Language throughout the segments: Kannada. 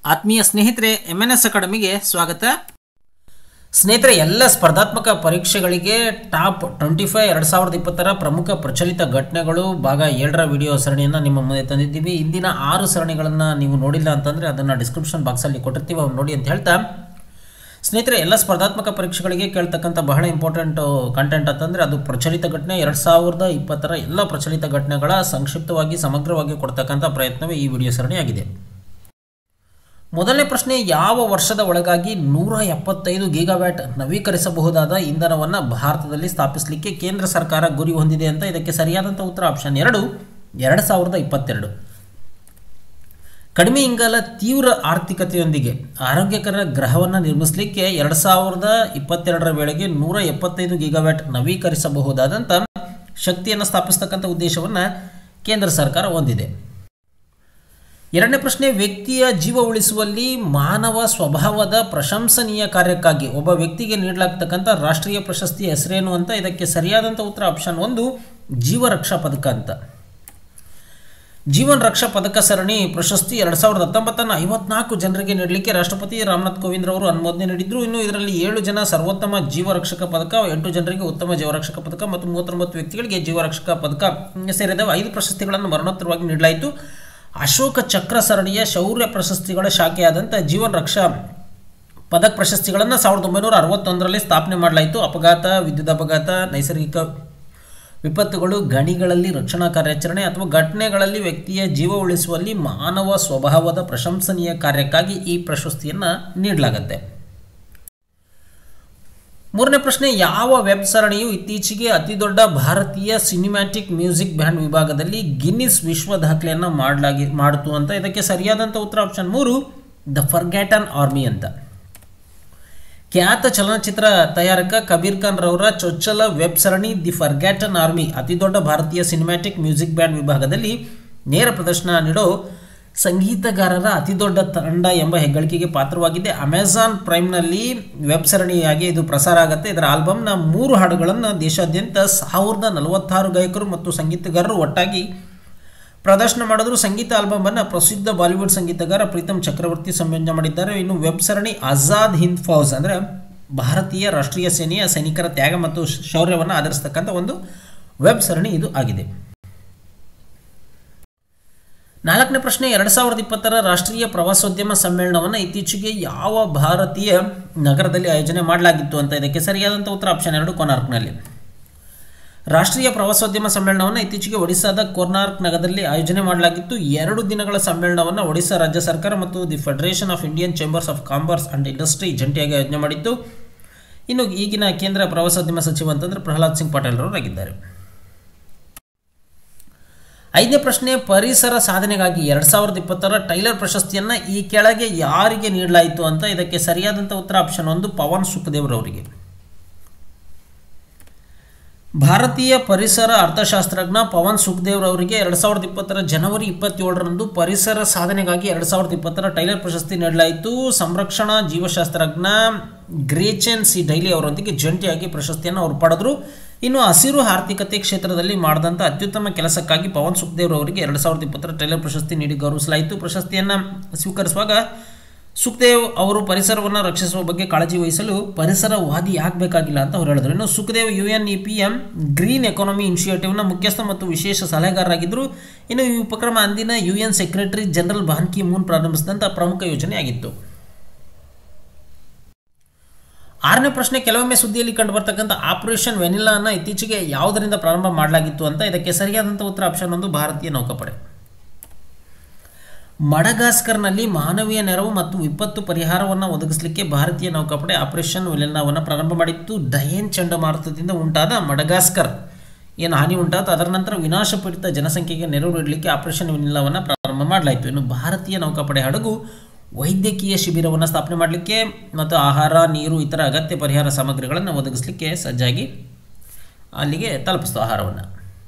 ಆತ್ಮೀಯ ಸ್ನೇಹಿತರೆ ಎಮ್ ಎನ್ ಎಸ್ ಅಕಾಡೆಮಿಗೆ ಸ್ವಾಗತ ಸ್ನೇಹಿತರೆ ಎಲ್ಲ ಸ್ಪರ್ಧಾತ್ಮಕ ಪರೀಕ್ಷೆಗಳಿಗೆ ಟಾಪ್ ಟ್ವೆಂಟಿ ಫೈವ್ ಎರಡು ಸಾವಿರದ ಇಪ್ಪತ್ತರ ಪ್ರಮುಖ ಪ್ರಚಲಿತ ಘಟನೆಗಳು ಭಾಗ ಏಳರ ವಿಡಿಯೋ ಸರಣಿಯನ್ನು ನಿಮ್ಮ ಮುಂದೆ ತಂದಿದ್ದೀವಿ ಇಂದಿನ ಆರು ಸರಣಿಗಳನ್ನು ನೀವು ನೋಡಿಲ್ಲ ಅಂತಂದರೆ ಅದನ್ನು ಡಿಸ್ಕ್ರಿಪ್ಷನ್ ಬಾಕ್ಸಲ್ಲಿ ಕೊಟ್ಟಿರ್ತೀವಿ ಅವ್ನು ನೋಡಿ ಅಂತ ಹೇಳ್ತಾ ಸ್ನೇಹಿತರೆ ಎಲ್ಲ ಸ್ಪರ್ಧಾತ್ಮಕ ಪರೀಕ್ಷೆಗಳಿಗೆ ಕೇಳ್ತಕ್ಕಂಥ ಬಹಳ ಇಂಪಾರ್ಟೆಂಟ್ ಕಂಟೆಂಟ್ ಅಂತಂದರೆ ಅದು ಪ್ರಚಲಿತ ಘಟನೆ ಎರಡು ಸಾವಿರದ ಇಪ್ಪತ್ತರ ಎಲ್ಲ ಪ್ರಚಲಿತ ಘಟನೆಗಳ ಸಂಕ್ಷಿಪ್ತವಾಗಿ ಸಮಗ್ರವಾಗಿ ಕೊಡ್ತಕ್ಕಂಥ ಪ್ರಯತ್ನವೇ ಈ ವಿಡಿಯೋ ಸರಣಿಯಾಗಿದೆ ಮೊದಲನೇ ಪ್ರಶ್ನೆ ಯಾವ ವರ್ಷದ ಒಳಗಾಗಿ ನೂರ ಎಪ್ಪತ್ತೈದು ಗೀಗಾವ್ಯಾಟ್ ನವೀಕರಿಸಬಹುದಾದ ಇಂಧನವನ್ನು ಭಾರತದಲ್ಲಿ ಸ್ಥಾಪಿಸಲಿಕ್ಕೆ ಕೇಂದ್ರ ಸರ್ಕಾರ ಗುರಿ ಹೊಂದಿದೆ ಅಂತ ಇದಕ್ಕೆ ಸರಿಯಾದಂಥ ಉತ್ತರ ಆಪ್ಷನ್ ಎರಡು ಎರಡು ಸಾವಿರದ ಇಪ್ಪತ್ತೆರಡು ಕಡಿಮೆ ಇಂಗಾಲ ತೀವ್ರ ಆರ್ಥಿಕತೆಯೊಂದಿಗೆ ಆರೋಗ್ಯಕರ ಗ್ರಹವನ್ನು ನಿರ್ಮಿಸಲಿಕ್ಕೆ ಎರಡು ಸಾವಿರದ ಇಪ್ಪತ್ತೆರಡರ ವೇಳೆಗೆ ನೂರ ಎಪ್ಪತ್ತೈದು ಗೀಗಾವ್ಯಾಟ್ ನವೀಕರಿಸಬಹುದಾದಂಥ ಶಕ್ತಿಯನ್ನು ಸ್ಥಾಪಿಸ್ತಕ್ಕಂಥ ಉದ್ದೇಶವನ್ನು ಕೇಂದ್ರ ಸರ್ಕಾರ ಹೊಂದಿದೆ ಎರಡನೇ ಪ್ರಶ್ನೆ ವ್ಯಕ್ತಿಯ ಜೀವ ಉಳಿಸುವಲ್ಲಿ ಮಾನವ ಸ್ವಭಾವದ ಪ್ರಶಂಸನೀಯ ಕಾರ್ಯಕ್ಕಾಗಿ ಒಬ್ಬ ವ್ಯಕ್ತಿಗೆ ನೀಡಲಾಗ್ತಕ್ಕಂಥ ರಾಷ್ಟ್ರೀಯ ಪ್ರಶಸ್ತಿ ಹೆಸರೇನು ಅಂತ ಇದಕ್ಕೆ ಸರಿಯಾದಂಥ ಉತ್ತರ ಆಪ್ಷನ್ ಒಂದು ಜೀವ ರಕ್ಷಾ ಪದಕ ಅಂತ ಜೀವನ್ ರಕ್ಷಾ ಪದಕ ಸರಣಿ ಪ್ರಶಸ್ತಿ ಎರಡು ಸಾವಿರದ ಹತ್ತೊಂಬತ್ತನ್ನು ಐವತ್ನಾಲ್ಕು ಜನರಿಗೆ ನೀಡಲಿಕ್ಕೆ ರಾಷ್ಟ್ರಪತಿ ರಾಮನಾಥ್ ಕೋವಿಂದ್ ಅವರು ಅನುಮೋದನೆ ನೀಡಿದ್ರು ಇನ್ನು ಇದರಲ್ಲಿ ಏಳು ಜನ ಸರ್ವೋತ್ತಮ ಜೀವರಕ್ಷಕ ಪದಕ ಎಂಟು ಜನರಿಗೆ ಉತ್ತಮ ಜೀವರಕ್ಷಕ ಪದಕ ಮತ್ತು ಮೂವತ್ತೊಂಬತ್ತು ವ್ಯಕ್ತಿಗಳಿಗೆ ಜೀವರಕ್ಷಕ ಪದಕ ಸೇರಿದವು ಐದು ಪ್ರಶಸ್ತಿಗಳನ್ನು ಮರಣೋತ್ತರವಾಗಿ ನೀಡಲಾಯಿತು ಅಶೋಕ ಚಕ್ರ ಸರಣಿಯ ಶೌರ್ಯ ಪ್ರಶಸ್ತಿಗಳ ಶಾಖೆಯಾದಂಥ ಜೀವನ್ ರಕ್ಷಾ ಪದಕ್ ಪ್ರಶಸ್ತಿಗಳನ್ನು ಸಾವಿರದ ಒಂಬೈನೂರ ಅರವತ್ತೊಂದರಲ್ಲಿ ಸ್ಥಾಪನೆ ಮಾಡಲಾಯಿತು ಅಪಘಾತ ವಿದ್ಯುತ್ ಅಪಘಾತ ನೈಸರ್ಗಿಕ ವಿಪತ್ತುಗಳು ಗಣಿಗಳಲ್ಲಿ ರಕ್ಷಣಾ ಕಾರ್ಯಾಚರಣೆ ಅಥವಾ ಘಟನೆಗಳಲ್ಲಿ ವ್ಯಕ್ತಿಯ ಜೀವ ಉಳಿಸುವಲ್ಲಿ ಮಾನವ ಸ್ವಭಾವದ ಪ್ರಶಂಸನೀಯ ಕಾರ್ಯಕ್ಕಾಗಿ ಈ ಪ್ರಶಸ್ತಿಯನ್ನು ನೀಡಲಾಗುತ್ತೆ ಮೂರನೇ ಪ್ರಶ್ನೆ ಯಾವ ವೆಬ್ ಸರಣಿಯು ಇತ್ತೀಚೆಗೆ ಅತಿದೊಡ್ಡ ಭಾರತೀಯ ಸಿನಿಮ್ಯಾಟಿಕ್ ಮ್ಯೂಸಿಕ್ ಬ್ಯಾಂಡ್ ವಿಭಾಗದಲ್ಲಿ ಗಿನ್ನಿಸ್ ವಿಶ್ವ ದಾಖಲೆಯನ್ನು ಮಾಡಲಾಗಿ ಮಾಡಿತು ಅಂತ ಇದಕ್ಕೆ ಸರಿಯಾದಂಥ ಉತ್ತರ ಆಪ್ಷನ್ ಮೂರು ದ ಫರ್ಗ್ಯಾಟನ್ ಆರ್ಮಿ ಅಂತ ಖ್ಯಾತ ಚಲನಚಿತ್ರ ತಯಾರಕ ಕಬೀರ್ ಖಾನ್ ರವರ ಚೊಚ್ಚಲ ವೆಬ್ ಸರಣಿ ದಿ ಫರ್ಗ್ಯಾಟನ್ ಆರ್ಮಿ ಅತಿದೊಡ್ಡ ಭಾರತೀಯ ಸಿನಿಮ್ಯಾಟಿಕ್ ಮ್ಯೂಸಿಕ್ ಬ್ಯಾಂಡ್ ವಿಭಾಗದಲ್ಲಿ ನೇರ ಪ್ರದರ್ಶನ ನೀಡೋ ಸಂಗೀತಗಾರರ ಅತಿದೊಡ್ಡ ತಂಡ ಎಂಬ ಹೆಗ್ಗಳಿಕೆಗೆ ಪಾತ್ರವಾಗಿದೆ ಅಮೆಜಾನ್ ಪ್ರೈಮ್ನಲ್ಲಿ ವೆಬ್ ಸರಣಿಯಾಗಿ ಇದು ಪ್ರಸಾರ ಆಗುತ್ತೆ ಇದರ ಆಲ್ಬಮ್ನ ಮೂರು ಹಾಡುಗಳನ್ನು ದೇಶಾದ್ಯಂತ ಸಾವಿರದ ನಲವತ್ತಾರು ಗಾಯಕರು ಮತ್ತು ಸಂಗೀತಗಾರರು ಒಟ್ಟಾಗಿ ಪ್ರದರ್ಶನ ಮಾಡಿದ್ರು ಸಂಗೀತ ಆಲ್ಬಮನ್ನು ಪ್ರಸಿದ್ಧ ಬಾಲಿವುಡ್ ಸಂಗೀತಗಾರ ಪ್ರೀತಮ್ ಚಕ್ರವರ್ತಿ ಸಂಯೋಜನೆ ಮಾಡಿದ್ದಾರೆ ಇನ್ನು ವೆಬ್ ಸರಣಿ ಆಜಾದ್ ಹಿಂದ್ ಫೌಜ್ ಅಂದರೆ ಭಾರತೀಯ ರಾಷ್ಟ್ರೀಯ ಸೇನೆಯ ಸೈನಿಕರ ತ್ಯಾಗ ಮತ್ತು ಶೌರ್ಯವನ್ನು ಆಧರಿಸ್ತಕ್ಕಂಥ ಒಂದು ವೆಬ್ ಸರಣಿ ಇದು ಆಗಿದೆ ನಾಲ್ಕನೇ ಪ್ರಶ್ನೆ ಎರಡು ಸಾವಿರದ ಇಪ್ಪತ್ತರ ರಾಷ್ಟ್ರೀಯ ಪ್ರವಾಸೋದ್ಯಮ ಸಮ್ಮೇಳನವನ್ನು ಇತ್ತೀಚೆಗೆ ಯಾವ ಭಾರತೀಯ ನಗರದಲ್ಲಿ ಆಯೋಜನೆ ಮಾಡಲಾಗಿತ್ತು ಅಂತ ಇದಕ್ಕೆ ಸರಿಯಾದಂಥ ಉತ್ತರ ಆಪ್ಷನ್ ಎರಡು ಕೊನಾರ್ಕ್ನಲ್ಲಿ ರಾಷ್ಟ್ರೀಯ ಪ್ರವಾಸೋದ್ಯಮ ಸಮ್ಮೇಳನವನ್ನು ಇತ್ತೀಚೆಗೆ ಒಡಿಶಾದ ಕೊರ್ನಾರ್ಕ್ ನಗರದಲ್ಲಿ ಆಯೋಜನೆ ಮಾಡಲಾಗಿತ್ತು ಎರಡು ದಿನಗಳ ಸಮ್ಮೇಳನವನ್ನು ಒಡಿಶಾ ರಾಜ್ಯ ಸರ್ಕಾರ ಮತ್ತು the federation of Indian chambers of commerce and industry ಜಂಟಿಯಾಗಿ ಆಯೋಜನೆ ಮಾಡಿತ್ತು ಇನ್ನು ಈಗಿನ ಕೇಂದ್ರ ಪ್ರವಾಸೋದ್ಯಮ ಸಚಿವ ಅಂತಂದರೆ ಪ್ರಹ್ಲಾದ್ ಸಿಂಗ್ ಪಟೇಲ್ ಅವರಾಗಿದ್ದಾರೆ ಐದನೇ ಪ್ರಶ್ನೆ ಪರಿಸರ ಸಾಧನೆಗಾಗಿ ಎರಡು ಸಾವಿರದ ಇಪ್ಪತ್ತರ ಟೈಲರ್ ಪ್ರಶಸ್ತಿಯನ್ನು ಈ ಕೆಳಗೆ ಯಾರಿಗೆ ನೀಡಲಾಯಿತು ಅಂತ ಇದಕ್ಕೆ ಸರಿಯಾದಂಥ ಉತ್ತರ ಆಪ್ಷನ್ ಒಂದು ಪವನ್ ಸುಖದೇವ್ರವರಿಗೆ ಭಾರತೀಯ ಪರಿಸರ ಅರ್ಥಶಾಸ್ತ್ರಜ್ಞ ಪವನ್ ಸುಖದೇವ್ ಅವರಿಗೆ ಎರಡು ಸಾವಿರದ ಇಪ್ಪತ್ತರ ಜನವರಿ ಇಪ್ಪತ್ತೇಳರಂದು ಪರಿಸರ ಸಾಧನೆಗಾಗಿ ಎರಡು ಸಾವಿರದ ಇಪ್ಪತ್ತರ ಟೈಲರ್ ಪ್ರಶಸ್ತಿ ನೀಡಲಾಯಿತು ಸಂರಕ್ಷಣಾ ಜೀವಶಾಸ್ತ್ರಜ್ಞ ಗ್ರೇಚೆನ್ ಸಿ ಡೈಲಿ ಅವರೊಂದಿಗೆ ಜಂಟಿಯಾಗಿ ಪ್ರಶಸ್ತಿಯನ್ನು ಅವರು ಪಡೆದರು ಇನ್ನು ಹಸಿರು ಆರ್ಥಿಕತೆ ಕ್ಷೇತ್ರದಲ್ಲಿ ಮಾಡಿದಂಥ ಅತ್ಯುತ್ತಮ ಕೆಲಸಕ್ಕಾಗಿ ಪವನ್ ಸುಖದೇವ್ ಅವರಿಗೆ ಎರಡು ಸಾವಿರದ ಇಪ್ಪತ್ತರ ಟೈಲರ್ ಪ್ರಶಸ್ತಿ ನೀಡಿ ಗೌರವಿಸಲಾಯಿತು ಪ್ರಶಸ್ತಿಯನ್ನು ಸ್ವೀಕರಿಸುವಾಗ ಸುಖದೇವ್ ಅವರು ಪರಿಸರವನ್ನು ರಕ್ಷಿಸುವ ಬಗ್ಗೆ ಕಾಳಜಿ ವಹಿಸಲು ಪರಿಸರವಾದಿ ಆಗಬೇಕಾಗಿಲ್ಲ ಅಂತ ಅವರು ಹೇಳಿದರು ಇನ್ನು Sukhdev U N E P M green economy ಇನಿಷಿಯೇಟಿವ್ನ ಮುಖ್ಯಸ್ಥ ಮತ್ತು ವಿಶೇಷ ಸಲಹೆಗಾರರಾಗಿದ್ದರು ಇನ್ನು ಈ ಉಪಕ್ರಮ ಅಂದಿನ U N secretary general Ban Ki Moon ಪ್ರಾರಂಭಿಸಿದಂಥ ಪ್ರಮುಖ ಯೋಜನೆಯಾಗಿತ್ತು ಆರನೇ ಪ್ರಶ್ನೆ ಕೆಲವೊಮ್ಮೆ ಸುದ್ದಿಯಲ್ಲಿ ಕಂಡು ಬರ್ತಕ್ಕಂಥ ಆಪರೇಷನ್ ವೆನಿಲಾನ ಇತ್ತೀಚೆಗೆ ಯಾವುದರಿಂದ ಪ್ರಾರಂಭ ಮಾಡಲಾಗಿತ್ತು ಅಂತ ಇದಕ್ಕೆ ಸರಿಯಾದಂಥ ಉತ್ತರ ಆಪ್ಷನ್ ಒಂದು ಭಾರತೀಯ ನೌಕಾಪಡೆ ಮಡಗಾಸ್ಕರ್ನಲ್ಲಿ ಮಾನವೀಯ ನೆರವು ಮತ್ತು ವಿಪತ್ತು ಪರಿಹಾರವನ್ನು ಒದಗಿಸಲಿಕ್ಕೆ ಭಾರತೀಯ ನೌಕಾಪಡೆ ಆಪರೇಷನ್ ವೆಲಿನಾವನ್ನು ಪ್ರಾರಂಭ ಮಾಡಿತ್ತು ಡಯೇನ್ ಚಂಡಮಾರುತದಿಂದ ಉಂಟಾದ ಮಡಗಾಸ್ಕರ್ ಏನು ಹಾನಿ ಉಂಟಾದ ಅದರ ನಂತರ ವಿನಾಶಪೀಡಿತ ಜನಸಂಖ್ಯೆಗೆ ನೆರವು ನೀಡಲಿಕ್ಕೆ ಆಪರೇಷನ್ ವೆನಿಲಾವನ್ನು ಪ್ರಾರಂಭ ಮಾಡಲಾಯಿತು ಇನ್ನು ಭಾರತೀಯ ನೌಕಾಪಡೆ ಹಡಗು ವೈದ್ಯಕೀಯ ಶಿಬಿರವನ್ನು ಸ್ಥಾಪನೆ ಮಾಡಲಿಕ್ಕೆ ಮತ್ತು ಆಹಾರ ನೀರು ಇತರ ಅಗತ್ಯ ಪರಿಹಾರ ಸಾಮಗ್ರಿಗಳನ್ನು ಒದಗಿಸಲಿಕ್ಕೆ ಸಜ್ಜಾಗಿ ಅಲ್ಲಿಗೆ ತಲುಪಿಸ್ತು ಆಹಾರವನ್ನು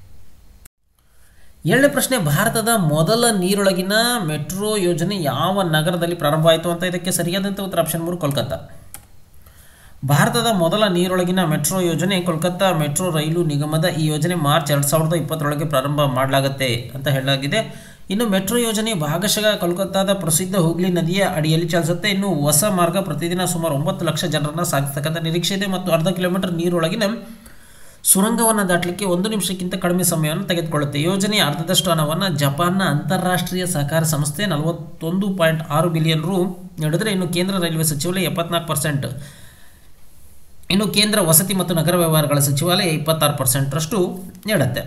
ಏಳನೇ ಪ್ರಶ್ನೆ ಭಾರತದ ಮೊದಲ ನೀರೊಳಗಿನ ಮೆಟ್ರೋ ಯೋಜನೆ ಯಾವ ನಗರದಲ್ಲಿ ಪ್ರಾರಂಭವಾಯಿತು ಅಂತ ಇದಕ್ಕೆ ಸರಿಯಾದಂಥ ಉತ್ತರ ಆಪ್ಷನ್ ಮೂರು ಕೋಲ್ಕತ್ತಾ ಭಾರತದ ಮೊದಲ ನೀರೊಳಗಿನ ಮೆಟ್ರೋ ಯೋಜನೆ ಕೋಲ್ಕತ್ತಾ ಮೆಟ್ರೋ ರೈಲು ನಿಗಮದ ಈ ಯೋಜನೆ ಮಾರ್ಚ್ ಎರಡು ಸಾವಿರದ ಇಪ್ಪತ್ತರೊಳಗೆ ಪ್ರಾರಂಭ ಮಾಡಲಾಗುತ್ತೆ ಅಂತ ಹೇಳಲಾಗಿದೆ ಇನ್ನು ಮೆಟ್ರೋ ಯೋಜನೆ ಭಾಗಶಃ ಕೋಲ್ಕತ್ತಾದ ಪ್ರಸಿದ್ಧ ಹೂಗ್ಲಿ ನದಿಯ ಅಡಿಯಲ್ಲಿ ಚಲಿಸುತ್ತೆ ಇನ್ನು ಹೊಸ ಮಾರ್ಗ ಪ್ರತಿದಿನ ಸುಮಾರು ಒಂಬತ್ತು ಲಕ್ಷ ಜನರನ್ನು ಸಾಗಿಸ್ತಕ್ಕಂಥ ನಿರೀಕ್ಷೆ ಇದೆ ಮತ್ತು ಅರ್ಧ ಕಿಲೋಮೀಟರ್ ನೀರೊಳಗಿನ ಸುರಂಗವನ್ನು ದಾಟಲಿಕ್ಕೆ ಒಂದು ನಿಮಿಷಕ್ಕಿಂತ ಕಡಿಮೆ ಸಮಯವನ್ನು ತೆಗೆದುಕೊಳ್ಳುತ್ತೆ ಯೋಜನೆಯ ಅರ್ಧದಷ್ಟು ಹಣವನ್ನು ಜಪಾನ್ನ ಅಂತಾರಾಷ್ಟ್ರೀಯ ಸಹಕಾರ ಸಂಸ್ಥೆ ನಲವತ್ತೊಂದು ಪಾಯಿಂಟ್ ಆರು ಬಿಲಿಯನ್ ರು ನೀಡಿದರೆ ಇನ್ನು ಕೇಂದ್ರ ರೈಲ್ವೆ ಸಚಿವಾಲಯ ಎಪ್ಪತ್ನಾಲ್ಕು ಪರ್ಸೆಂಟ್ ಇನ್ನು ಕೇಂದ್ರ ವಸತಿ ಮತ್ತು ನಗರ ವ್ಯವಹಾರಗಳ ಸಚಿವಾಲಯ ಇಪ್ಪತ್ತಾರು ಪರ್ಸೆಂಟ್ರಷ್ಟು ನೀಡುತ್ತೆ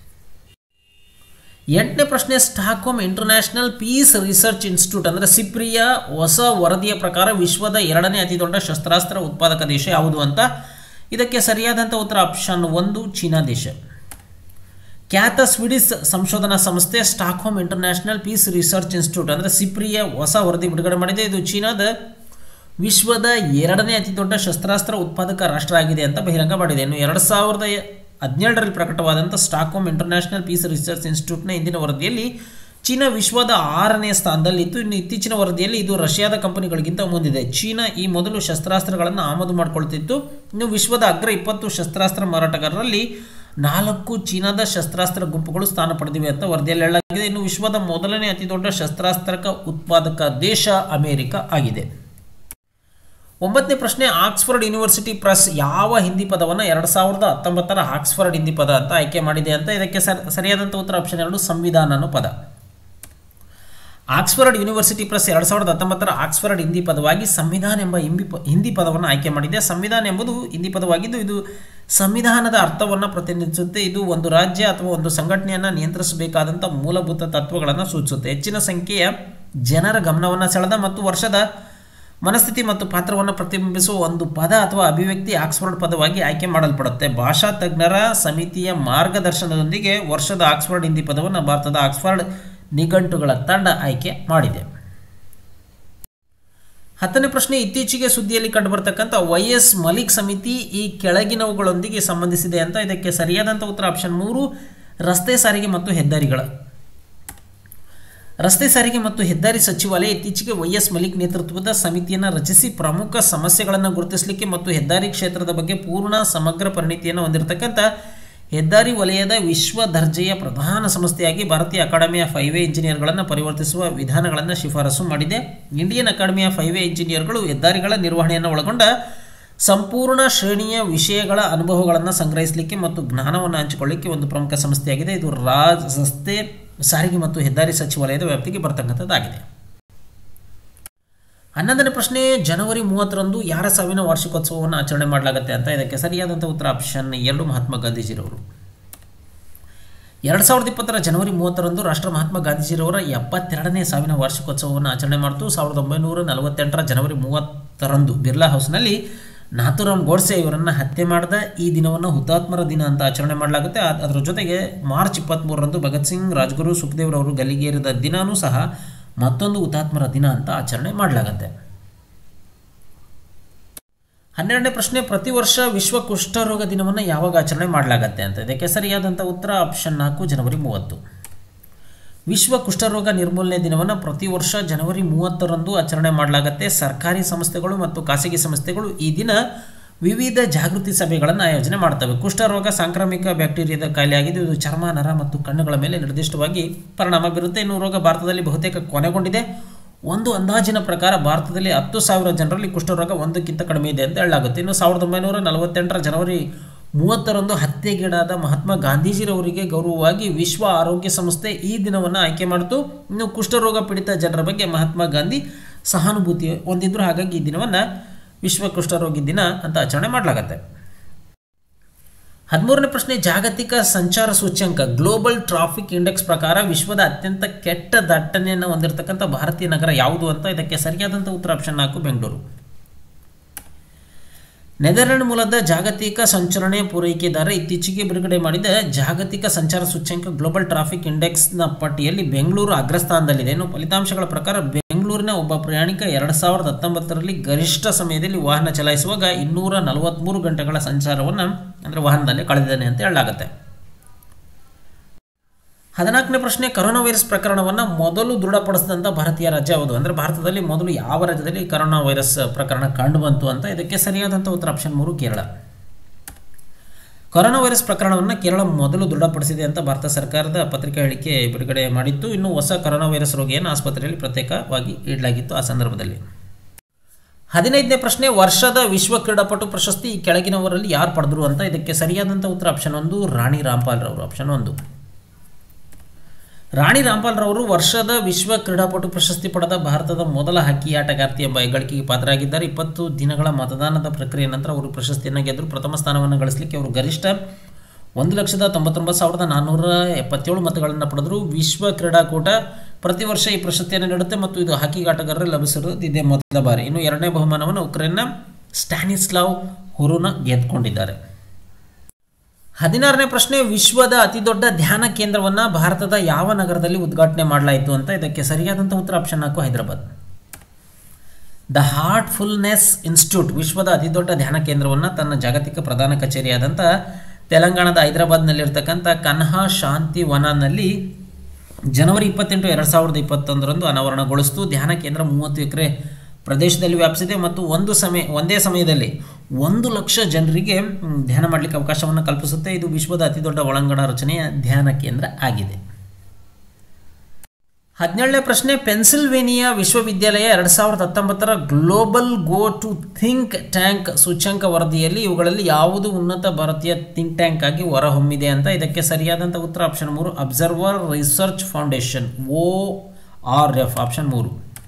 ಎಂಟನೇ ಪ್ರಶ್ನೆ Stockholm international peace research institute ಅಂದರೆ ಸಿಪ್ರಿಯ ಹೊಸ ವರದಿಯ ಪ್ರಕಾರ ವಿಶ್ವದ ಎರಡನೇ ಅತಿ ದೊಡ್ಡ ಶಸ್ತ್ರಾಸ್ತ್ರ ಉತ್ಪಾದಕ ದೇಶ ಯಾವುದು ಅಂತ ಇದಕ್ಕೆ ಸರಿಯಾದಂಥ ಉತ್ತರ ಆಪ್ಷನ್ ಒಂದು ಚೀನಾ ದೇಶ ಖ್ಯಾತ ಸ್ವಿಡಿಸ್ ಸಂಶೋಧನಾ ಸಂಸ್ಥೆ Stockholm international peace research institute ಅಂದರೆ ಸಿಪ್ರಿಯ ಹೊಸ ವರದಿ ಬಿಡುಗಡೆ ಮಾಡಿದೆ ಇದು ಚೀನಾದ ವಿಶ್ವದ ಎರಡನೇ ಅತಿ ದೊಡ್ಡ ಶಸ್ತ್ರಾಸ್ತ್ರ ಉತ್ಪಾದಕ ರಾಷ್ಟ್ರ ಆಗಿದೆ ಅಂತ ಬಹಿರಂಗ ಮಾಡಿದೆ ಇನ್ನು ಎರಡು ಸಾವಿರದ ಹದಿನೇಳರಲ್ಲಿ ಪ್ರಕಟವಾದಂಥ ಸ್ಟಾಕ್ಹೋಮ್ ಇಂಟರ್ನ್ಯಾಷನಲ್ ಪೀಸ್ ರಿಸರ್ಚ್ ಇನ್ಸ್ಟಿಟ್ಯೂಟ್ನ ಇಂದಿನ ವರದಿಯಲ್ಲಿ ಚೀನಾ ವಿಶ್ವದ ಆರನೇ ಸ್ಥಾನದಲ್ಲಿತ್ತು ಇನ್ನು ಇತ್ತೀಚಿನ ವರದಿಯಲ್ಲಿ ಇದು ರಷ್ಯಾದ ಕಂಪನಿಗಳಿಗಿಂತ ಮುಂದಿದೆ ಚೀನಾ ಈ ಮೊದಲು ಶಸ್ತ್ರಾಸ್ತ್ರಗಳನ್ನು ಆಮದು ಮಾಡಿಕೊಳ್ತಿತ್ತು ಇನ್ನು ವಿಶ್ವದ ಅಗ್ರ ಇಪ್ಪತ್ತು ಶಸ್ತ್ರಾಸ್ತ್ರ ಮಾರಾಟಗಾರರಲ್ಲಿ ನಾಲ್ಕು ಚೀನಾದ ಶಸ್ತ್ರಾಸ್ತ್ರ ಗುಂಪುಗಳು ಸ್ಥಾನ ಪಡೆದಿವೆ ಅಂತ ವರದಿಯಲ್ಲಿ ಹೇಳಲಾಗಿದೆ ಇನ್ನು ವಿಶ್ವದ ಮೊದಲನೇ ಅತಿ ದೊಡ್ಡ ಶಸ್ತ್ರಾಸ್ತ್ರಕ ಉತ್ಪಾದಕ ದೇಶ ಅಮೆರಿಕ ಆಗಿದೆ ಒಂಬತ್ತನೇ ಪ್ರಶ್ನೆ ಆಕ್ಸ್ಫರ್ಡ್ ಯೂನಿವರ್ಸಿಟಿ ಪ್ರೆಸ್ ಯಾವ ಹಿಂದಿ ಪದವನ್ನು ಎರಡು ಸಾವಿರದ ಹತ್ತೊಂಬತ್ತರ ಆಕ್ಸ್ಫರ್ಡ್ ಹಿಂದಿ ಪದ ಅಂತ ಆಯ್ಕೆ ಮಾಡಿದೆ ಅಂತ ಇದಕ್ಕೆ ಸರಿಯಾದಂಥ ಉತ್ತರ ಆಪ್ಷನ್ ಎರಡು ಸಂವಿಧಾನ ಅನ್ನೋ ಪದ ಆಕ್ಸ್ಫರ್ಡ್ ಯೂನಿವರ್ಸಿಟಿ ಪ್ರೆಸ್ ಎರಡು ಸಾವಿರದ ಹತ್ತೊಂಬತ್ತರ ಆಕ್ಸ್ಫರ್ಡ್ ಹಿಂದಿ ಪದವಾಗಿ ಸಂವಿಧಾನ ಎಂಬ ಹಿಂದಿ ಪ ಹಿಂದಿ ಪದವನ್ನು ಆಯ್ಕೆ ಮಾಡಿದೆ ಸಂವಿಧಾನ ಎಂಬುದು ಹಿಂದಿ ಪದವಾಗಿದ್ದು ಇದು ಸಂವಿಧಾನದ ಅರ್ಥವನ್ನು ಪ್ರತಿನಿಧಿಸುತ್ತೆ ಇದು ಒಂದು ರಾಜ್ಯ ಅಥವಾ ಒಂದು ಸಂಘಟನೆಯನ್ನು ನಿಯಂತ್ರಿಸಬೇಕಾದಂಥ ಮೂಲಭೂತ ತತ್ವಗಳನ್ನು ಸೂಚಿಸುತ್ತೆ ಹೆಚ್ಚಿನ ಸಂಖ್ಯೆಯ ಜನರ ಗಮನವನ್ನು ಸೆಳೆದ ಮತ್ತು ವರ್ಷದ ಮನಸ್ಥಿತಿ ಮತ್ತು ಪಾತ್ರವನ್ನು ಪ್ರತಿಬಿಂಬಿಸುವ ಒಂದು ಪದ ಅಥವಾ ಅಭಿವ್ಯಕ್ತಿ ಆಕ್ಸ್ಫರ್ಡ್ ಪದವಾಗಿ ಆಯ್ಕೆ ಮಾಡಲ್ಪಡುತ್ತೆ ಭಾಷಾ ತಜ್ಞರ ಸಮಿತಿಯ ಮಾರ್ಗದರ್ಶನದೊಂದಿಗೆ ವರ್ಷದ ಆಕ್ಸ್ಫರ್ಡ್ ಹಿಂದಿ ಪದವನ್ನು ಭಾರತದ ಆಕ್ಸ್ಫರ್ಡ್ ನಿಘಂಟುಗಳ ತಂಡ ಆಯ್ಕೆ ಮಾಡಿದೆ ಹತ್ತನೇ ಪ್ರಶ್ನೆ ಇತ್ತೀಚೆಗೆ ಸುದ್ದಿಯಲ್ಲಿ ಕಂಡುಬರ್ತಕ್ಕಂಥ ವೈ ಎಸ್ ಮಲಿಕ್ ಸಮಿತಿ ಈ ಕೆಳಗಿನವುಗಳೊಂದಿಗೆ ಸಂಬಂಧಿಸಿದೆ ಅಂತ ಇದಕ್ಕೆ ಸರಿಯಾದಂಥ ಉತ್ತರ ಆಪ್ಷನ್ ಮೂರು ರಸ್ತೆ ಸಾರಿಗೆ ಮತ್ತು ಹೆದ್ದಾರಿಗಳ ರಸ್ತೆ ಸಾರಿಗೆ ಮತ್ತು ಹೆದ್ದಾರಿ ಸಚಿವಾಲಯ ಇತ್ತೀಚೆಗೆ ವೈ ಎಸ್ ಮಲಿಕ್ ನೇತೃತ್ವದ ಸಮಿತಿಯನ್ನು ರಚಿಸಿ ಪ್ರಮುಖ ಸಮಸ್ಯೆಗಳನ್ನು ಗುರುತಿಸಲಿಕ್ಕೆ ಮತ್ತು ಹೆದ್ದಾರಿ ಕ್ಷೇತ್ರದ ಬಗ್ಗೆ ಪೂರ್ಣ ಸಮಗ್ರ ಪರಿಣಿತಿಯನ್ನು ಹೊಂದಿರತಕ್ಕಂಥ ಹೆದ್ದಾರಿ ವಲಯದ ವಿಶ್ವ ದರ್ಜೆಯ ಪ್ರಧಾನ ಸಂಸ್ಥೆಯಾಗಿ ಭಾರತೀಯ ಅಕಾಡೆಮಿ ಆಫ್ ಹೈವೇ ಇಂಜಿನಿಯರ್ಗಳನ್ನು ಪರಿವರ್ತಿಸುವ ವಿಧಾನಗಳನ್ನು ಶಿಫಾರಸು ಮಾಡಿದೆ ಇಂಡಿಯನ್ ಅಕಾಡೆಮಿ ಆಫ್ ಹೈವೇ ಇಂಜಿನಿಯರ್ಗಳು ಹೆದ್ದಾರಿಗಳ ನಿರ್ವಹಣೆಯನ್ನು ಒಳಗೊಂಡ ಸಂಪೂರ್ಣ ಶ್ರೇಣಿಯ ವಿಷಯಗಳ ಅನುಭವಗಳನ್ನು ಸಂಗ್ರಹಿಸಲಿಕ್ಕೆ ಮತ್ತು ಜ್ಞಾನವನ್ನು ಹಂಚಿಕೊಳ್ಳಿಕ್ಕೆ ಒಂದು ಪ್ರಮುಖ ಸಂಸ್ಥೆಯಾಗಿದೆ ಇದು ರಾಜ್ ರಸ್ತೆ ಸಾರಿಗೆ ಮತ್ತು ಹೆದ್ದಾರಿ ಸಚಿವಾಲಯದ ವ್ಯಾಪ್ತಿಗೆ ಬರ್ತಕ್ಕಂಥದ್ದಾಗಿದೆ ಹನ್ನೊಂದನೇ ಪ್ರಶ್ನೆ ಜನವರಿ ಮೂವತ್ತರಂದು ಯಾರ ಸಾವಿನ ವಾರ್ಷಿಕೋತ್ಸವವನ್ನು ಆಚರಣೆ ಮಾಡಲಾಗುತ್ತೆ ಅಂತ ಇದಕ್ಕೆ ಸರಿಯಾದಂಥ ಉತ್ತರ ಆಪ್ಷನ್ ಎರಡು ಮಹಾತ್ಮ ಗಾಂಧೀಜಿರವರು ಎರಡು ಸಾವಿರದ ಇಪ್ಪತ್ತರ ಜನವರಿ ಮೂವತ್ತರಂದು ರಾಷ್ಟ್ರ ಮಹಾತ್ಮ ಗಾಂಧೀಜಿರವರ ಎಪ್ಪತ್ತೆರಡನೇ ಸಾವಿನ ವಾರ್ಷಿಕೋತ್ಸವವನ್ನು ಆಚರಣೆ ಮಾಡಿತು ಸಾವಿರದ ಒಂಬೈನೂರ ನಲವತ್ತೆಂಟರ ಜನವರಿ ಮೂವತ್ತರಂದು ಬಿರ್ಲಾ ಹೌಸ್ನಲ್ಲಿ ನಾಥುರಾಮ್ ಗೋಡ್ಸೆ ಇವರನ್ನು ಹತ್ಯೆ ಮಾಡಿದ ಈ ದಿನವನ್ನು ಹುತಾತ್ಮರ ದಿನ ಅಂತ ಆಚರಣೆ ಮಾಡಲಾಗುತ್ತೆ ಅದರ ಜೊತೆಗೆ ಮಾರ್ಚ್ ಇಪ್ಪತ್ತ್ಮೂರರಂದು ಭಗತ್ ಸಿಂಗ್ ರಾಜ್ಗುರು ಸುಖದೇವ್ರವರು ಗಲ್ಲಿಗೇರಿದ ದಿನಾನೂ ಸಹ ಮತ್ತೊಂದು ಹುತಾತ್ಮರ ದಿನ ಅಂತ ಆಚರಣೆ ಮಾಡಲಾಗುತ್ತೆ ಹನ್ನೆರಡನೇ ಪ್ರಶ್ನೆ ಪ್ರತಿ ವರ್ಷ ವಿಶ್ವ ಕುಷ್ಠರೋಗ ದಿನವನ್ನು ಯಾವಾಗ ಆಚರಣೆ ಮಾಡಲಾಗತ್ತೆ ಅಂತ ಇದಕ್ಕೆ ಸರಿಯಾದಂಥ ಉತ್ತರ ಆಪ್ಷನ್ ನಾಲ್ಕು ಜನವರಿ ಮೂವತ್ತು ವಿಶ್ವ ಕುಷ್ಠರೋಗ ನಿರ್ಮೂಲನೆ ದಿನವನ್ನು ಪ್ರತಿ ವರ್ಷ ಜನವರಿ ಮೂವತ್ತರಂದು ಆಚರಣೆ ಮಾಡಲಾಗುತ್ತೆ ಸರ್ಕಾರಿ ಸಂಸ್ಥೆಗಳು ಮತ್ತು ಖಾಸಗಿ ಸಂಸ್ಥೆಗಳು ಈ ದಿನ ವಿವಿಧ ಜಾಗೃತಿ ಸಭೆಗಳನ್ನು ಆಯೋಜನೆ ಮಾಡ್ತವೆ ಕುಷ್ಠರೋಗ ಸಾಂಕ್ರಾಮಿಕ ಬ್ಯಾಕ್ಟೀರಿಯಾದ ಕಾಯಿಲೆಯಾಗಿದ್ದು ಇದು ಚರ್ಮ ನರ ಮತ್ತು ಕಣ್ಣುಗಳ ಮೇಲೆ ನಿರ್ದಿಷ್ಟವಾಗಿ ಪರಿಣಾಮ ಬೀರುತ್ತೆ ಇನ್ನು ರೋಗ ಭಾರತದಲ್ಲಿ ಬಹುತೇಕ ಕೊನೆಗೊಂಡಿದೆ ಒಂದು ಅಂದಾಜಿನ ಪ್ರಕಾರ ಭಾರತದಲ್ಲಿ ಹತ್ತು ಸಾವಿರ ಜನರಲ್ಲಿ ಕುಷ್ಠರೋಗ ಒಂದಕ್ಕಿಂತ ಕಡಿಮೆ ಇದೆ ಅಂತ ಹೇಳಲಾಗುತ್ತೆ ಇನ್ನು ಸಾವಿರದ ಒಂಬೈನೂರ ನಲವತ್ತೆಂಟರ ಜನವರಿ ಮೂವತ್ತರಂದು ಹತ್ಯೆಗೀಡಾದ ಮಹಾತ್ಮ ಗಾಂಧೀಜಿರವರಿಗೆ ಗೌರವವಾಗಿ ವಿಶ್ವ ಆರೋಗ್ಯ ಸಂಸ್ಥೆ ಈ ದಿನವನ್ನು ಆಯ್ಕೆ ಮಾಡಿತು ಇನ್ನು ಕುಷ್ಠರೋಗ ಪೀಡಿತ ಜನರ ಬಗ್ಗೆ ಮಹಾತ್ಮ ಗಾಂಧಿ ಸಹಾನುಭೂತಿ ಹೊಂದಿದ್ರು ಹಾಗಾಗಿ ಈ ದಿನವನ್ನು ವಿಶ್ವ ಕುಷ್ಠರೋಗಿ ದಿನ ಅಂತ ಆಚರಣೆ ಮಾಡಲಾಗತ್ತೆ ಹದಿಮೂರನೇ ಪ್ರಶ್ನೆ ಜಾಗತಿಕ ಸಂಚಾರ ಸೂಚ್ಯಂಕ ಗ್ಲೋಬಲ್ ಟ್ರಾಫಿಕ್ ಇಂಡೆಕ್ಸ್ ಪ್ರಕಾರ ವಿಶ್ವದ ಅತ್ಯಂತ ಕೆಟ್ಟ ದಟ್ಟಣೆಯನ್ನು ಹೊಂದಿರತಕ್ಕಂಥ ಭಾರತೀಯ ನಗರ ಯಾವುದು ಅಂತ ಇದಕ್ಕೆ ಸರಿಯಾದಂಥ ಉತ್ತರ ಆಪ್ಷನ್ ನಾಲ್ಕು ಬೆಂಗಳೂರು ನೆದರ್ಲ್ಯಾಂಡ್ ಮೂಲದ ಜಾಗತಿಕ ಸಂಚರಣೆ ಪೂರೈಕೆದಾರ ಇತ್ತೀಚೆಗೆ ಬಿಡುಗಡೆ ಮಾಡಿದ ಜಾಗತಿಕ ಸಂಚಾರ ಸೂಚ್ಯಂಕ ಗ್ಲೋಬಲ್ ಟ್ರಾಫಿಕ್ ಇಂಡೆಕ್ಸ್ನ ಪಟ್ಟಿಯಲ್ಲಿ ಬೆಂಗಳೂರು ಅಗ್ರಸ್ಥಾನದಲ್ಲಿದೆ ಇನ್ನು ಫಲಿತಾಂಶಗಳ ಪ್ರಕಾರ ಬೆಂಗಳೂರಿನ ಒಬ್ಬ ಪ್ರಯಾಣಿಕ ಎರಡು ಸಾವಿರದ ಹತ್ತೊಂಬತ್ತರಲ್ಲಿ ಗರಿಷ್ಠ ಸಮಯದಲ್ಲಿ ವಾಹನ ಚಲಾಯಿಸುವಾಗ ಇನ್ನೂರ ನಲವತ್ತ್ಮೂರು ಗಂಟೆಗಳ ಸಂಚಾರವನ್ನು ಅಂದರೆ ವಾಹನದಲ್ಲಿ ಕಳೆದಿದ್ದಾನೆ ಅಂತ ಹೇಳಲಾಗುತ್ತೆ ಹದಿನಾಲ್ಕನೇ ಪ್ರಶ್ನೆ ಕರೋನಾ ವೈರಸ್ ಪ್ರಕರಣವನ್ನು ಮೊದಲು ದೃಢಪಡಿಸಿದಂಥ ಭಾರತೀಯ ರಾಜ್ಯ ಯಾವುದು ಅಂದರೆ ಭಾರತದಲ್ಲಿ ಮೊದಲು ಯಾವ ರಾಜ್ಯದಲ್ಲಿ ಕರೋನಾ ವೈರಸ್ ಪ್ರಕರಣ ಕಂಡುಬಂತು ಅಂತ ಇದಕ್ಕೆ ಸರಿಯಾದಂಥ ಉತ್ತರ ಆಪ್ಷನ್ ಮೂರು ಕೇರಳ ಕೊರೋನಾ ವೈರಸ್ ಪ್ರಕರಣವನ್ನು ಕೇರಳ ಮೊದಲು ದೃಢಪಡಿಸಿದೆ ಅಂತ ಭಾರತ ಸರ್ಕಾರದ ಪತ್ರಿಕಾ ಹೇಳಿಕೆ ಬಿಡುಗಡೆ ಮಾಡಿತ್ತು ಇನ್ನು ಹೊಸ ಕೊರೋನಾ ವೈರಸ್ ರೋಗಿಯನ್ನು ಆಸ್ಪತ್ರೆಯಲ್ಲಿ ಪ್ರತ್ಯೇಕವಾಗಿ ಇಡಲಾಗಿತ್ತು ಆ ಸಂದರ್ಭದಲ್ಲಿ ಹದಿನೈದನೇ ಪ್ರಶ್ನೆ ವರ್ಷದ ವಿಶ್ವ ಕ್ರೀಡಾಪಟು ಪ್ರಶಸ್ತಿ ಈ ಕೆಳಗಿನವರಲ್ಲಿ ಯಾರು ಪಡೆದರು ಅಂತ ಇದಕ್ಕೆ ಸರಿಯಾದಂಥ ಉತ್ತರ ಆಪ್ಷನ್ ಒಂದು ರಾಣಿ ರಾಮ್ಪಾಲ್ ರವರು ಆಪ್ಷನ್ ಒಂದು ರಾಣಿ ರಾಮ್ಪಾಲ್ ರವರು ವರ್ಷದ ವಿಶ್ವ ಕ್ರೀಡಾಪಟು ಪ್ರಶಸ್ತಿ ಪಡೆದ ಭಾರತದ ಮೊದಲ ಹಾಕಿ ಆಟಗಾರ್ತಿ ಎಂಬ ಹೆಗ್ಗಳಿಕೆಗೆ ಪಾತ್ರರಾಗಿದ್ದಾರೆ ಇಪ್ಪತ್ತು ದಿನಗಳ ಮತದಾನದ ಪ್ರಕ್ರಿಯೆ ನಂತರ ಅವರು ಪ್ರಶಸ್ತಿಯನ್ನು ಗೆದ್ದರು ಪ್ರಥಮ ಸ್ಥಾನವನ್ನು ಗಳಿಸಲಿಕ್ಕೆ ಅವರು ಗರಿಷ್ಠ ಒಂದು ಲಕ್ಷದ ತೊಂಬತ್ತೊಂಬತ್ತು ಸಾವಿರದ ನಾನ್ನೂರ ಎಪ್ಪತ್ತೇಳು ಮತಗಳನ್ನು ಪಡೆದರು ವಿಶ್ವ ಕ್ರೀಡಾಕೂಟ ಪ್ರತಿ ವರ್ಷ ಈ ಪ್ರಶಸ್ತಿಯನ್ನು ನೀಡುತ್ತೆ ಮತ್ತು ಇದು ಹಾಕಿ ಆಟಗಾರರಿಗೆ ಲಭಿಸಿರೋದು ಇದೇ ಮೊದಲ ಬಾರಿ ಇನ್ನು ಎರಡನೇ ಬಹುಮಾನವನ್ನು ಉಕ್ರೇನ್ನ ಸ್ಟ್ಯಾನಿಸ್ಲಾವ್ ಹುರುನ ಗೆದ್ದುಕೊಂಡಿದ್ದಾರೆ ಹದಿನಾರನೇ ಪ್ರಶ್ನೆ ವಿಶ್ವದ ಅತಿದೊಡ್ಡ ಧ್ಯಾನ ಕೇಂದ್ರವನ್ನು ಭಾರತದ ಯಾವ ನಗರದಲ್ಲಿ ಉದ್ಘಾಟನೆ ಮಾಡಲಾಯಿತು ಅಂತ ಇದಕ್ಕೆ ಸರಿಯಾದಂಥ ಉತ್ತರ ಆಪ್ಷನ್ ನಾಲ್ಕು ಹೈದರಾಬಾದ್ ದ ಹಾರ್ಟ್ಫುಲ್ನೆಸ್ ಇನ್ಸ್ಟಿಟ್ಯೂಟ್ ವಿಶ್ವದ ಅತಿದೊಡ್ಡ ಧ್ಯಾನ ಕೇಂದ್ರವನ್ನು ತನ್ನ ಜಾಗತಿಕ ಪ್ರಧಾನ ಕಚೇರಿಯಾದಂಥ ತೆಲಂಗಾಣದ ಹೈದರಾಬಾದ್ನಲ್ಲಿರ್ತಕ್ಕಂಥ ಕನ್ಹಾ ಶಾಂತಿ ವನನಲ್ಲಿ ಜನವರಿ ಇಪ್ಪತ್ತೆಂಟು ಎರಡು ಸಾವಿರದ ಇಪ್ಪತ್ತೊಂದರಂದು ಅನಾವರಣಗೊಳಿಸಿತು ಧ್ಯಾನ ಕೇಂದ್ರ ಮೂವತ್ತು ಎಕರೆ ಪ್ರದೇಶದಲ್ಲಿ ವ್ಯಾಪಿಸಿದೆ ಮತ್ತು ಒಂದು ಸಮಯ ಒಂದೇ ಸಮಯದಲ್ಲಿ ಒಂದು ಲಕ್ಷ ಜನರಿಗೆ ಮ್, ಧ್ಯಾನ ಮಾಡಲಿಕ್ಕೆ ಅವಕಾಶವನ್ನು ಕಲ್ಪಿಸುತ್ತೆ ಇದು ವಿಶ್ವದ ಅತಿದೊಡ್ಡ ಒಳಾಂಗಣ ರಚನೆಯ ಧ್ಯಾನ ಕೇಂದ್ರ ಆಗಿದೆ ಹದಿನೇಳನೇ ಪ್ರಶ್ನೆ ಪೆನ್ಸಿಲ್ವೇನಿಯಾ ವಿಶ್ವವಿದ್ಯಾಲಯ ಎರಡು ಸಾವಿರದ ಹತ್ತೊಂಬತ್ತರ global go to think tank ಸೂಚ್ಯಂಕ ವರದಿಯಲ್ಲಿ ಇವುಗಳಲ್ಲಿ ಯಾವುದು ಉನ್ನತ ಭಾರತೀಯ ಥಿಂಕ್ ಟ್ಯಾಂಕ್ ಆಗಿ ಹೊರಹೊಮ್ಮಿದೆ ಅಂತ ಇದಕ್ಕೆ ಸರಿಯಾದಂಥ ಉತ್ತರ ಆಪ್ಷನ್ ಮೂರು observer research foundation O R F option ಮೂರು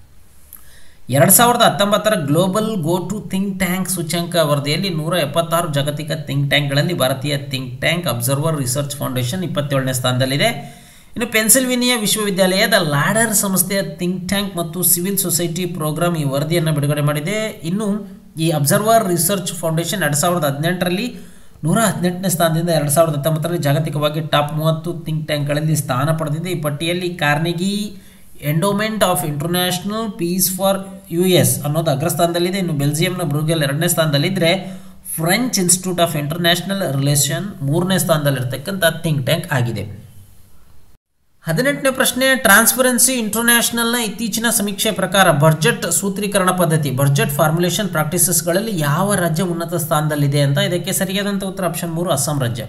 ಎರಡು ಸಾವಿರದ ಹತ್ತೊಂಬತ್ತರ global go to think tank ಸೂಚ್ಯಂಕ ವರದಿಯಲ್ಲಿ ನೂರ ಎಪ್ಪತ್ತಾರು ಜಾಗತಿಕ ಥಿಂಕ್ ಟ್ಯಾಂಕ್ಗಳಲ್ಲಿ ಭಾರತೀಯ think tank observer research foundation ಇಪ್ಪತ್ತೇಳನೇ ಸ್ಥಾನದಲ್ಲಿದೆ ಇನ್ನು ಪೆನ್ಸಿಲ್ವೇನಿಯಾ ವಿಶ್ವವಿದ್ಯಾಲಯದ ಲ್ಯಾಡರ್ ಸಂಸ್ಥೆಯ ಥಿಂಕ್ ಟ್ಯಾಂಕ್ ಮತ್ತು ಸಿವಿಲ್ ಸೊಸೈಟಿ ಪ್ರೋಗ್ರಾಮ್ ಈ ವರದಿಯನ್ನು ಬಿಡುಗಡೆ ಮಾಡಿದೆ ಇನ್ನು ಈ ಅಬ್ಸರ್ವರ್ ರಿಸರ್ಚ್ ಫೌಂಡೇಶನ್ ಎರಡು ಸಾವಿರದ ಹದಿನೆಂಟರಲ್ಲಿ ನೂರ ಹದಿನೆಂಟನೇ ಸ್ಥಾನದಿಂದ ಎರಡು ಸಾವಿರದ ಹತ್ತೊಂಬತ್ತರಲ್ಲಿ ಜಾಗತಿಕವಾಗಿ ಟಾಪ್ ಮೂವತ್ತು ಥಿಂಕ್ ಟ್ಯಾಂಕ್ಗಳಲ್ಲಿ ಸ್ಥಾನ ಪಡೆದಿದೆ ಈ ಪಟ್ಟಿಯಲ್ಲಿ Carnegie endowment of international peace for U S ಅನ್ನೋದು ಅಗ್ರಸ್ಥಾನದಲ್ಲಿದೆ ಇನ್ನು ಬೆಲ್ಜಿಯಂನ ಬ್ರೂಗೆಲ್ ಎರಡನೇ ಸ್ಥಾನದಲ್ಲಿದ್ದರೆ French institute of international relation ಮೂರನೇ ಸ್ಥಾನದಲ್ಲಿರ್ತಕ್ಕಂಥ ಥಿಂಕ್ ಟ್ಯಾಂಕ್ ಆಗಿದೆ ಹದಿನೆಂಟನೇ ಪ್ರಶ್ನೆ ಟ್ರಾನ್ಸ್ಪರೆನ್ಸಿ ಇಂಟರ್ನ್ಯಾಷನಲ್ನ ಇತ್ತೀಚಿನ ಸಮೀಕ್ಷೆ ಪ್ರಕಾರ ಬಡ್ಜೆಟ್ ಸೂತ್ರೀಕರಣ ಪದ್ಧತಿ ಬಡ್ಜೆಟ್ ಫಾರ್ಮುಲೇಷನ್ ಪ್ರಾಕ್ಟೀಸಸ್ಗಳಲ್ಲಿ ಯಾವ ರಾಜ್ಯ ಉನ್ನತ ಸ್ಥಾನದಲ್ಲಿದೆ ಅಂತ ಇದಕ್ಕೆ ಸರಿಯಾದಂಥ ಉತ್ತರ ಆಪ್ಷನ್ ಮೂರು ಅಸ್ಸಾಂ ರಾಜ್ಯ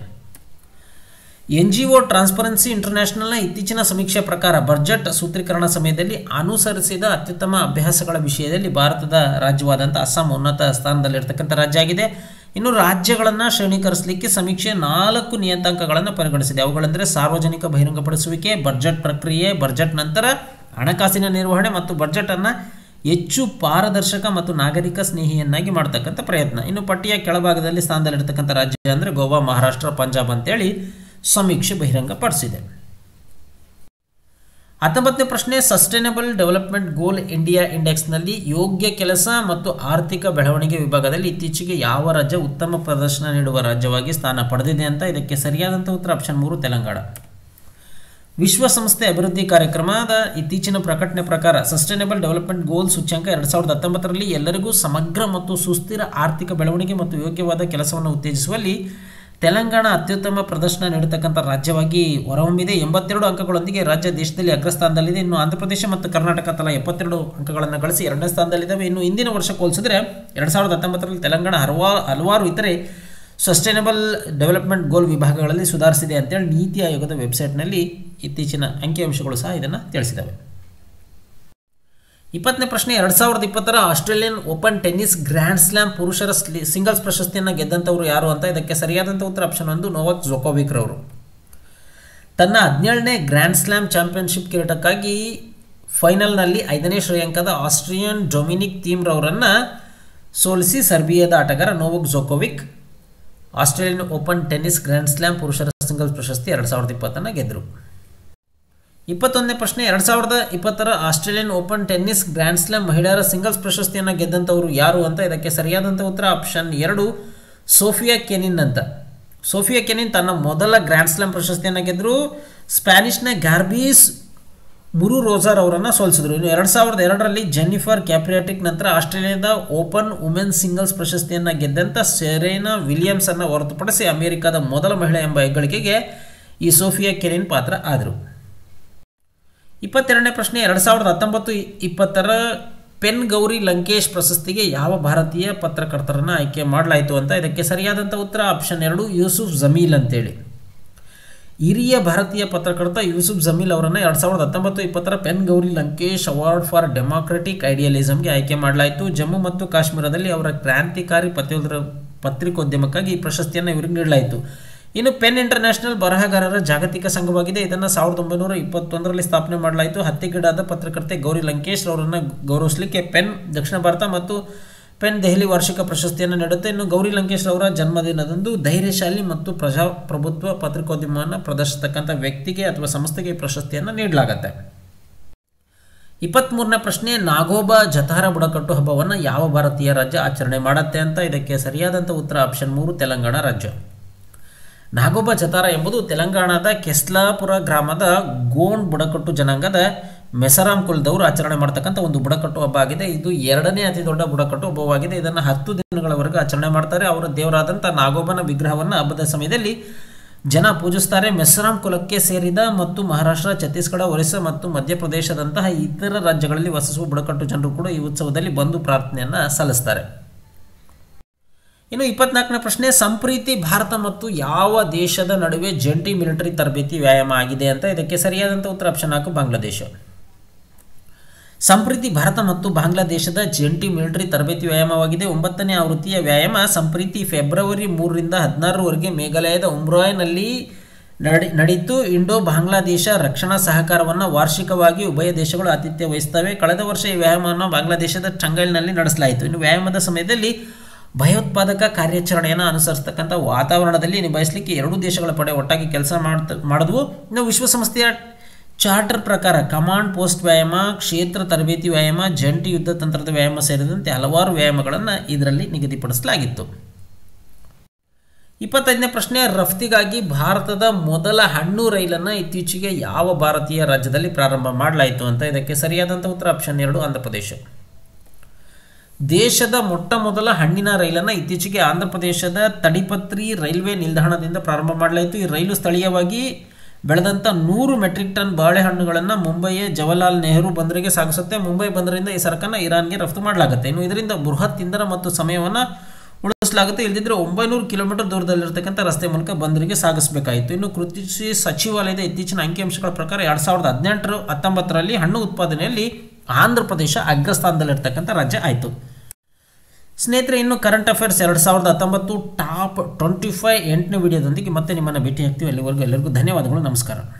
ಎನ್ ಜಿ ಒ ಟ್ರಾನ್ಸ್ಪರೆನ್ಸಿ ಇಂಟರ್ನ್ಯಾಷನಲ್ನ ಇತ್ತೀಚಿನ ಸಮೀಕ್ಷೆ ಪ್ರಕಾರ ಬಡ್ಜೆಟ್ ಸೂತ್ರೀಕರಣ ಸಮಯದಲ್ಲಿ ಅನುಸರಿಸಿದ ಅತ್ಯುತ್ತಮ ಅಭ್ಯಾಸಗಳ ವಿಷಯದಲ್ಲಿ ಭಾರತದ ರಾಜ್ಯವಾದಂಥ ಅಸ್ಸಾಂ ಉನ್ನತ ಸ್ಥಾನದಲ್ಲಿರ್ತಕ್ಕಂಥ ರಾಜ್ಯ ಆಗಿದೆ ಇನ್ನು ರಾಜ್ಯಗಳನ್ನು ಶ್ರೇಣೀಕರಿಸಲಿಕ್ಕೆ ಸಮೀಕ್ಷೆ ನಾಲ್ಕು ನಿಯತಾಂಕಗಳನ್ನು ಪರಿಗಣಿಸಿದೆ ಅವುಗಳೆಂದರೆ ಸಾರ್ವಜನಿಕ ಬಹಿರಂಗಪಡಿಸುವಿಕೆ ಬಡ್ಜೆಟ್ ಪ್ರಕ್ರಿಯೆ ಬಡ್ಜೆಟ್ ನಂತರ ಹಣಕಾಸಿನ ನಿರ್ವಹಣೆ ಮತ್ತು ಬಡ್ಜೆಟನ್ನು ಹೆಚ್ಚು ಪಾರದರ್ಶಕ ಮತ್ತು ನಾಗರಿಕ ಸ್ನೇಹಿಯನ್ನಾಗಿ ಮಾಡ್ತಕ್ಕಂಥ ಪ್ರಯತ್ನ ಇನ್ನು ಪಟ್ಟಿಯ ಕೆಳಭಾಗದಲ್ಲಿ ಸ್ಥಾನದಲ್ಲಿರ್ತಕ್ಕಂಥ ರಾಜ್ಯ ಅಂದರೆ ಗೋವಾ ಮಹಾರಾಷ್ಟ್ರ ಪಂಜಾಬ್ ಅಂತೇಳಿ ಸಮೀಕ್ಷೆ ಬಹಿರಂಗಪಡಿಸಿದೆ ಹತ್ತೊಂಬತ್ತನೇ ಪ್ರಶ್ನೆ ಸಸ್ಟೈನಬಲ್ ಡೆವಲಪ್ಮೆಂಟ್ ಗೋಲ್ ಇಂಡಿಯಾ ಇಂಡೆಕ್ಸ್ನಲ್ಲಿ ಯೋಗ್ಯ ಕೆಲಸ ಮತ್ತು ಆರ್ಥಿಕ ಬೆಳವಣಿಗೆ ವಿಭಾಗದಲ್ಲಿ ಇತ್ತೀಚೆಗೆ ಯಾವ ರಾಜ್ಯ ಉತ್ತಮ ಪ್ರದರ್ಶನ ನೀಡುವ ರಾಜ್ಯವಾಗಿ ಸ್ಥಾನ ಪಡೆದಿದೆ ಅಂತ ಇದಕ್ಕೆ ಸರಿಯಾದಂಥ ಉತ್ತರ ಆಪ್ಷನ್ ಮೂರು ತೆಲಂಗಾಣ ವಿಶ್ವಸಂಸ್ಥೆ ಅಭಿವೃದ್ಧಿ ಕಾರ್ಯಕ್ರಮದ ಇತ್ತೀಚಿನ ಪ್ರಕಟಣೆ ಪ್ರಕಾರ ಸಸ್ಟೈನಬಲ್ ಡೆವಲಪ್ಮೆಂಟ್ ಗೋಲ್ ಸೂಚ್ಯಂಕ ಎರಡು ಸಾವಿರದ ಹತ್ತೊಂಬತ್ತರಲ್ಲಿ ಎಲ್ಲರಿಗೂ ಸಮಗ್ರ ಮತ್ತು ಸುಸ್ಥಿರ ಆರ್ಥಿಕ ಬೆಳವಣಿಗೆ ಮತ್ತು ಯೋಗ್ಯವಾದ ಕೆಲಸವನ್ನು ಉತ್ತೇಜಿಸುವಲ್ಲಿ ತೆಲಂಗಾಣ ಅತ್ಯುತ್ತಮ ಪ್ರದರ್ಶನ ನೀಡತಕ್ಕಂಥ ರಾಜ್ಯವಾಗಿ ಹೊರಹೊಮ್ಮಿದೆ ಎಂಬತ್ತೆರಡು ಅಂಕಗಳೊಂದಿಗೆ ರಾಜ್ಯ ದೇಶದಲ್ಲಿ ಅಗ್ರಸ್ಥಾನದಲ್ಲಿದೆ ಇನ್ನು ಆಂಧ್ರಪ್ರದೇಶ ಮತ್ತು ಕರ್ನಾಟಕ ತಲಾ ಎಪ್ಪತ್ತೆರಡು ಅಂಕಗಳನ್ನು ಗಳಿಸಿ ಎರಡನೇ ಸ್ಥಾನದಲ್ಲಿದ್ದಾವೆ ಇನ್ನು ಇಂದಿನ ವರ್ಷಕ್ಕೆ ಹೋಲಿಸಿದ್ರೆ ಎರಡು ಸಾವಿರದ ಹತ್ತೊಂಬತ್ತರಲ್ಲಿ ತೆಲಂಗಾಣ ಹಲವಾರು ಹಲವಾರು ಇತರೆ ಸಸ್ಟೈನಬಲ್ ಡೆವಲಪ್ಮೆಂಟ್ ಗೋಲ್ ವಿಭಾಗಗಳಲ್ಲಿ ಸುಧಾರಿಸಿದೆ ಅಂತೇಳಿ ನೀತಿ ಆಯೋಗದ ವೆಬ್ಸೈಟ್ನಲ್ಲಿ ಇತ್ತೀಚಿನ ಅಂಕಿಅಂಶಗಳು ಸಹ ಇದನ್ನು ತಿಳಿಸಿದ್ದಾವೆ ಇಪ್ಪತ್ತನೇ ಪ್ರಶ್ನೆ ಎರಡು ಸಾವಿರದ ಇಪ್ಪತ್ತರ Australian open tennis grand slam ಪುರುಷರ ಸ್ಲಿ- ಸಿಂಗಲ್ಸ್ ಪ್ರಶಸ್ತಿಯನ್ನು ಗೆದ್ದಂಥವ್ರು ಯಾರು ಅಂತ ಇದಕ್ಕೆ ಸರಿಯಾದಂಥ ಉತ್ತರ ಆಪ್ಷನ್ ಒಂದು ನೋವಾಕ್ ಜೊಕೋವಿಕ್ ರವರು ತನ್ನ ಹದಿನೇಳನೇ ಗ್ರ್ಯಾಂಡ್ ಸ್ಲಾಮ್ ಚಾಂಪಿಯನ್ಶಿಪ್ ಕಿರೀಟಕ್ಕಾಗಿ ಫೈನಲ್ನಲ್ಲಿ ಐದನೇ ಶ್ರೇಯಾಂಕದ ಆಸ್ಟ್ರಿಯನ್ ಡೊಮಿನಿಕ್ ಥೀಮ್ ರವರನ್ನು ಸೋಲಿಸಿ ಸರ್ಬಿಯಾದ ಆಟಗಾರ Novak Djokovic Australian open tennis grand slam ಪುರುಷರ ಸಿಂಗಲ್ಸ್ ಪ್ರಶಸ್ತಿ ಎರಡು ಸಾವಿರದ ಇಪ್ಪತ್ತನ್ನು ಗೆದ್ದರು ಇಪ್ಪತ್ತೊಂದನೇ ಪ್ರಶ್ನೆ ಎರಡು ಸಾವಿರದ ಇಪ್ಪತ್ತರ Australian open tennis grand slam ಮಹಿಳೆಯರ ಸಿಂಗಲ್ಸ್ ಪ್ರಶಸ್ತಿಯನ್ನು ಗೆದ್ದಂಥವರು ಯಾರು ಅಂತ ಇದಕ್ಕೆ ಸರಿಯಾದಂಥ ಉತ್ತರ ಆಪ್ಷನ್ ಎರಡು ಸೋಫಿಯಾ ಕೆನಿನ್ ಅಂತ ಸೋಫಿಯಾ ಕೆನಿನ್ ತನ್ನ ಮೊದಲ ಗ್ರ್ಯಾಂಡ್ ಸ್ಲಾಮ್ ಪ್ರಶಸ್ತಿಯನ್ನು ಗೆದ್ದರು ಸ್ಪ್ಯಾನಿಷ್ನ ಗಾರ್ಬೀಸ್ ಮುರು ರೋಜರ್ ಅವರನ್ನು ಸೋಲಿಸಿದ್ರು ಇನ್ನು ಎರಡು ಸಾವಿರದ ಎರಡರಲ್ಲಿ ಜೆನ್ನಿಫರ್ ಕ್ಯಾಪ್ರಿಯಾಟಿಕ್ ನಂತರ ಆಸ್ಟ್ರೇಲಿಯಾದ ಓಪನ್ ವುಮೆನ್ ಸಿಂಗಲ್ಸ್ ಪ್ರಶಸ್ತಿಯನ್ನು ಗೆದ್ದಂಥ ಸೆರೇನಾ ವಿಲಿಯಮ್ಸ್ ಅನ್ನು ಹೊರತುಪಡಿಸಿ ಅಮೆರಿಕದ ಮೊದಲ ಮಹಿಳೆ ಎಂಬ ಹೆಗ್ಗಳಿಕೆಗೆ ಈ ಸೋಫಿಯಾ ಕೆನಿನ್ ಪಾತ್ರ ಆದರು ಇಪ್ಪತ್ತೆರಡನೇ ಪ್ರಶ್ನೆ ಎರಡು ಸಾವಿರದ ಹತ್ತೊಂಬತ್ತು ಇಪ್ಪತ್ತರ ಪೆನ್ ಗೌರಿ ಲಂಕೇಶ್ ಪ್ರಶಸ್ತಿಗೆ ಯಾವ ಭಾರತೀಯ ಪತ್ರಕರ್ತರನ್ನು ಆಯ್ಕೆ ಮಾಡಲಾಯಿತು ಅಂತ ಇದಕ್ಕೆ ಸರಿಯಾದಂಥ ಉತ್ತರ ಆಪ್ಷನ್ ಎರಡು ಯೂಸುಫ್ ಜಮೀಲ್ ಅಂತೇಳಿ ಹಿರಿಯ ಭಾರತೀಯ ಪತ್ರಕರ್ತ ಯೂಸುಫ್ ಜಮೀಲ್ ಅವರನ್ನು ಎರಡು ಸಾವಿರದ ಹತ್ತೊಂಬತ್ತು ಇಪ್ಪತ್ತರ PEN Gauri Lankesh award for democratic ಐಡಿಯಲಿಸಮ್ಗೆ ಆಯ್ಕೆ ಮಾಡಲಾಯಿತು ಜಮ್ಮು ಮತ್ತು ಕಾಶ್ಮೀರದಲ್ಲಿ ಅವರ ಕ್ರಾಂತಿಕಾರಿ ಪತ್ರಿಕೋದ್ರ ಪತ್ರಿಕೋದ್ಯಮಕ್ಕಾಗಿ ಈ ಪ್ರಶಸ್ತಿಯನ್ನು ಇವರಿಗೆ ನೀಡಲಾಯಿತು ಇನ್ನು ಪೆನ್ ಇಂಟರ್ನ್ಯಾಷನಲ್ ಬರಹಗಾರರ ಜಾಗತಿಕ ಸಂಘವಾಗಿದೆ ಇದನ್ನು ಸಾವಿರದ ಒಂಬೈನೂರ ಇಪ್ಪತ್ತೊಂದರಲ್ಲಿ ಸ್ಥಾಪನೆ ಮಾಡಲಾಯಿತು ಹತ್ಯೆಗೀಡಾದ ಪತ್ರಕರ್ತೆ ಗೌರಿ ಲಂಕೇಶ್ ಅವರನ್ನು ಗೌರವಿಸಲಿಕ್ಕೆ ಪೆನ್ ದಕ್ಷಿಣ ಭಾರತ ಮತ್ತು ಪೆನ್ ದೆಹಲಿ ವಾರ್ಷಿಕ ಪ್ರಶಸ್ತಿಯನ್ನು ನೀಡುತ್ತೆ ಇನ್ನು ಗೌರಿ ಲಂಕೇಶ್ ಅವರ ಜನ್ಮದಿನದಂದು ಧೈರ್ಯಶಾಲಿ ಮತ್ತು ಪ್ರಜಾಪ್ರಭುತ್ವ ಪತ್ರಿಕೋದ್ಯಮವನ್ನು ಪ್ರದರ್ಶಿಸ್ತಕ್ಕಂಥ ವ್ಯಕ್ತಿಗೆ ಅಥವಾ ಸಂಸ್ಥೆಗೆ ಈ ಪ್ರಶಸ್ತಿಯನ್ನು ನೀಡಲಾಗುತ್ತೆ ಇಪ್ಪತ್ತ್ಮೂರನೇ ಪ್ರಶ್ನೆ ನಾಗೋಬಾ ಜತಾರ ಬುಡಕಟ್ಟು ಹಬ್ಬವನ್ನು ಯಾವ ಭಾರತೀಯ ರಾಜ್ಯ ಆಚರಣೆ ಮಾಡುತ್ತೆ ಅಂತ ಇದಕ್ಕೆ ಸರಿಯಾದಂಥ ಉತ್ತರ ಆಪ್ಷನ್ ಮೂರು ತೆಲಂಗಾಣ ರಾಜ್ಯ ನಾಗೋಬಾ ಜತಾರ ಎಂಬುದು ತೆಲಂಗಾಣದ ಕೆಸ್ಲಾಪುರ ಗ್ರಾಮದ ಗೋಂಡ್ ಬುಡಕಟ್ಟು ಜನಾಂಗದ ಮೆಸರಾಮ್ ಕುಲದವರು ಆಚರಣೆ ಮಾಡ್ತಕ್ಕಂಥ ಒಂದು ಬುಡಕಟ್ಟು ಹಬ್ಬ ಆಗಿದೆ ಇದು ಎರಡನೇ ಅತಿ ದೊಡ್ಡ ಬುಡಕಟ್ಟು ಹಬ್ಬವಾಗಿದೆ ಇದನ್ನು ಹತ್ತು ದಿನಗಳವರೆಗೆ ಆಚರಣೆ ಮಾಡ್ತಾರೆ ಅವರ ದೇವರಾದಂಥ ನಾಗೋಬನ ವಿಗ್ರಹವನ್ನು ಹಬ್ಬದ ಸಮಯದಲ್ಲಿ ಜನ ಪೂಜಿಸ್ತಾರೆ ಮೆಸರಾಮ್ ಕುಲಕ್ಕೆ ಸೇರಿದ ಮತ್ತು ಮಹಾರಾಷ್ಟ್ರ ಛತ್ತೀಸ್ಗಢ ಒರಿಸ್ಸಾ ಮತ್ತು ಮಧ್ಯಪ್ರದೇಶದಂತಹ ಇತರ ರಾಜ್ಯಗಳಲ್ಲಿ ವಾಸಿಸುವ ಬುಡಕಟ್ಟು ಜನರು ಕೂಡ ಈ ಉತ್ಸವದಲ್ಲಿ ಬಂದು ಪ್ರಾರ್ಥನೆಯನ್ನು ಸಲ್ಲಿಸ್ತಾರೆ ಇನ್ನು ಇಪ್ಪತ್ನಾಲ್ಕನೇ ಪ್ರಶ್ನೆ ಸಂಪ್ರೀತಿ ಭಾರತ ಮತ್ತು ಯಾವ ದೇಶದ ನಡುವೆ ಜಂಟಿ ಮಿಲಿಟರಿ ತರಬೇತಿ ವ್ಯಾಯಾಮ ಆಗಿದೆ ಅಂತ ಇದಕ್ಕೆ ಸರಿಯಾದಂಥ ಉತ್ತರ ಆಪ್ಷನ್ ನಾಲ್ಕು ಬಾಂಗ್ಲಾದೇಶ ಸಂಪ್ರೀತಿ ಭಾರತ ಮತ್ತು ಬಾಂಗ್ಲಾದೇಶದ ಜಂಟಿ ಮಿಲಿಟರಿ ತರಬೇತಿ ವ್ಯಾಯಾಮವಾಗಿದೆ ಒಂಬತ್ತನೇ ಆವೃತ್ತಿಯ ವ್ಯಾಯಾಮ ಸಂಪ್ರೀತಿ ಫೆಬ್ರವರಿ ಮೂರರಿಂದ ಹದಿನಾರರವರೆಗೆ ಮೇಘಾಲಯದ ಉಮ್ರಾಯ್ನಲ್ಲಿ ನಡಿ ನಡೀತು ಇಂಡೋ ಬಾಂಗ್ಲಾದೇಶ ರಕ್ಷಣಾ ಸಹಕಾರವನ್ನು ವಾರ್ಷಿಕವಾಗಿ ಉಭಯ ದೇಶಗಳು ಆತಿಥ್ಯ ವಹಿಸ್ತವೆ ಕಳೆದ ವರ್ಷ ಈ ವ್ಯಾಯಾಮವನ್ನು ಬಾಂಗ್ಲಾದೇಶದ ಟಂಗೈಲ್ನಲ್ಲಿ ನಡೆಸಲಾಯಿತು ಇನ್ನು ವ್ಯಾಯಾಮದ ಸಮಯದಲ್ಲಿ ಭಯೋತ್ಪಾದಕ ಕಾರ್ಯಾಚರಣೆಯನ್ನು ಅನುಸರಿಸ್ತಕ್ಕಂಥ ವಾತಾವರಣದಲ್ಲಿ ನಿಭಾಯಿಸಲಿಕ್ಕೆ ಎರಡೂ ದೇಶಗಳ ಪಡೆ ಒಟ್ಟಾಗಿ ಕೆಲಸ ಮಾಡ್ತ ಮಾಡಿದ್ವು ಇನ್ನು ವಿಶ್ವಸಂಸ್ಥೆಯ ಚಾರ್ಟರ್ ಪ್ರಕಾರ ಕಮಾಂಡ್ ಪೋಸ್ಟ್ ವ್ಯಾಯಾಮ ಕ್ಷೇತ್ರ ತರಬೇತಿ ವ್ಯಾಯಾಮ ಜಂಟಿ ಯುದ್ಧ ತಂತ್ರದ ವ್ಯಾಯಾಮ ಸೇರಿದಂತೆ ಹಲವಾರು ವ್ಯಾಯಾಮಗಳನ್ನು ಇದರಲ್ಲಿ ನಿಗದಿಪಡಿಸಲಾಗಿತ್ತು ಇಪ್ಪತ್ತೈದನೇ ಪ್ರಶ್ನೆ ರಫ್ತಿಗಾಗಿ ಭಾರತದ ಮೊದಲ ಹಣ್ಣು ರೈಲನ್ನು ಇತ್ತೀಚೆಗೆ ಯಾವ ಭಾರತೀಯ ರಾಜ್ಯದಲ್ಲಿ ಪ್ರಾರಂಭ ಮಾಡಲಾಯಿತು ಅಂತ ಇದಕ್ಕೆ ಸರಿಯಾದಂಥ ಉತ್ತರ ಆಪ್ಷನ್ ಎರಡು ಆಂಧ್ರಪ್ರದೇಶ ದೇಶದ ಮೊಟ್ಟ ಮೊದಲ ಹಣ್ಣಿನ ರೈಲನ್ನು ಇತ್ತೀಚೆಗೆ ಆಂಧ್ರಪ್ರದೇಶದ ತಡಿಪತ್ರಿ ರೈಲ್ವೆ ನಿಲ್ದಾಣದಿಂದ ಪ್ರಾರಂಭ ಮಾಡಲಾಯಿತು ಈ ರೈಲು ಸ್ಥಳೀಯವಾಗಿ ಬೆಳೆದಂಥ ನೂರು ಮೆಟ್ರಿಕ್ ಟನ್ ಬಾಳೆಹಣ್ಣುಗಳನ್ನು ಮುಂಬಯಿಯ ಜವಾಹರ್ಲಾಲ್ ನೆಹರು ಬಂದರಿಗೆ ಸಾಗಿಸುತ್ತೆ ಮುಂಬೈ ಬಂದರಿಂದ ಈ ಸರಕನ್ನು ಇರಾನ್ಗೆ ರಫ್ತು ಮಾಡಲಾಗುತ್ತೆ ಇನ್ನು ಇದರಿಂದ ಬೃಹತ್ ಇಂಧನ ಮತ್ತು ಸಮಯವನ್ನು ಉಳಿಸಲಾಗುತ್ತೆ ಇಲ್ಲದಿದ್ದರೆ ಒಂಬೈನೂರು ಕಿಲೋಮೀಟರ್ ದೂರದಲ್ಲಿರ್ತಕ್ಕಂಥ ರಸ್ತೆ ಮೂಲಕ ಬಂದರಿಗೆ ಸಾಗಿಸಬೇಕಾಯಿತು ಇನ್ನು ಕೃಷಿ ಸಚಿವಾಲಯದ ಇತ್ತೀಚಿನ ಅಂಕಿಅಂಶಗಳ ಪ್ರಕಾರ ಎರಡು ಸಾವಿರದ ಹದಿನೆಂಟರ ಹತ್ತೊಂಬತ್ತರಲ್ಲಿ ಹಣ್ಣು ಉತ್ಪಾದನೆಯಲ್ಲಿ ಆಂಧ್ರ ಪ್ರದೇಶ ಅಗ್ರಸ್ಥಾನದಲ್ಲಿರ್ತಕ್ಕಂಥ ರಾಜ್ಯ ಆಯಿತು ಸ್ನೇಹಿತರೆ ಇನ್ನು ಕರೆಂಟ್ ಅಫೇರ್ಸ್ ಎರಡು ಸಾವಿರದ ಹತ್ತೊಂಬತ್ತು ಟಾಪ್ ಟ್ವೆಂಟಿ ಫೈವ್ ಎಂಟನೇ ವಿಡಿಯೋದೊಂದಿಗೆ ಮತ್ತೆ ನಿಮ್ಮನ್ನು ಭೇಟಿ ಆಗ್ತೀವಿ ಅಲ್ಲಿವರೆಗೂ ಎಲ್ಲರಿಗೂ ಧನ್ಯವಾದಗಳು ನಮಸ್ಕಾರ